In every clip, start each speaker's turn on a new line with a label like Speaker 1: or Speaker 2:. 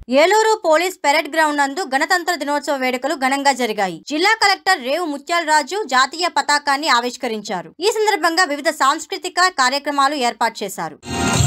Speaker 1: Eluru police parade ground నందు గణతంత్ర దినోత్సవ వేడుకలు ఘనంగా జరిగాయి జిల్లా కలెక్టర్ రేవు ముత్యాలరాజు జాతీయ పతాకాన్ని ఆవిష్కరించారు ఈ సందర్భంగా వివిధ సాంస్కృతిక కార్యక్రమాలు ఏర్పాటు చేశారు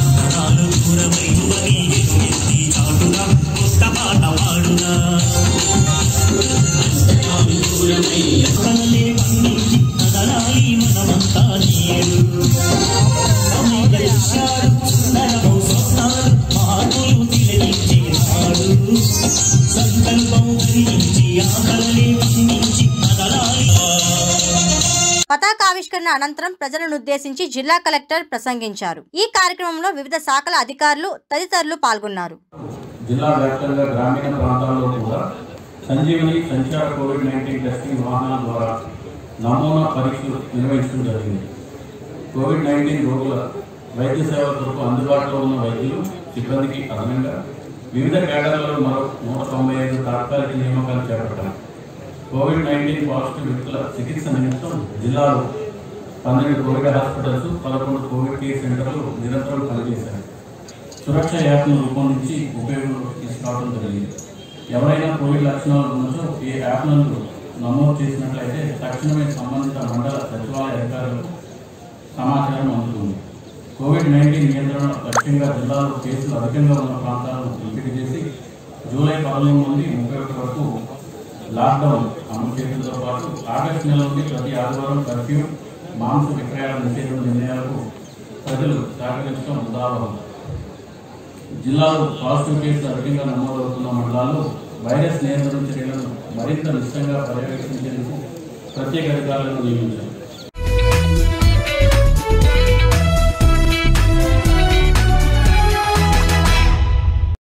Speaker 1: పతాకావిష్కరణ అనంతరం ప్రజలను ఉద్దేశించి జిల్లా కలెక్టర్ ప్రసంగించారు ఈ కార్యక్రమంలో వివిధ శాఖల అధికారులు తదితరులు పాల్గొన్నారు
Speaker 2: జిల్లా వ్యాప్తంగా గ్రామీణ ప్రాంతాల్లో కూడా సంజీవని సంచార కోవిడ్ నైన్టీన్ టెస్టింగ్ వాహనాల ద్వారా నమూనా పరీక్షలు నిర్వహించడం జరిగింది కోవిడ్ నైన్టీన్ రోగుల వైద్య సేవల కొరకు అందుబాటులో ఉన్న వైద్యులు సిబ్బందికి అదనంగా వివిధ కేడర్లలో మరో నూట తొంభై ఐదు తాత్కాలిక నియామకాలు చేపట్టారు కోవిడ్ నైన్టీన్ పాజిటివ్ వ్యక్తుల చికిత్స నిమిత్తం జిల్లాలో పన్నెండు కోవిడ్ హాస్పిటల్స్ పదకొండు కోవిడ్ కేర్ సెంటర్లు నిరంతరం పనిచేశాయి సురక్ష యాప్ను రూపొందించి ఉపయోగంలోకి తీసుకురావడం జరిగింది ఎవరైనా కోవిడ్ లక్షణాలు ఉన్నచో ఈ యాప్ నందు నమోదు చేసినట్లయితే తక్షణమే సంబంధిత మండల సచివాలయ అధికారులకు సమాచారం అందుతుంది కోవిడ్ నైన్టీన్ నియంత్రణ లక్ష్యంగా జిల్లాలో కేసులు అధికంగా ఉన్న ప్రాంతాలను ఎంపిక చేసి జూలై పదమూడు నుండి ముప్పై ఒకటి వరకు లాక్డౌన్ అమలు చేయడంతో పాటు ఆగస్టు నెల నుండి ప్రతి ఆదివారం కర్ఫ్యూ మాంస విక్రయాల నిషేధం నిర్ణయాలకు ప్రజలు సహకరించడం ఉదాహరణ జిల్లాలో పాజిటివ్ కేసులు అధికంగా నమోదవుతున్న మండలాల్లో వైరస్ నియంత్రణ చర్యలను మరింత నిశ్చితంగా పర్యవేక్షించేందుకు ప్రత్యేక అధికారులను నియమించారు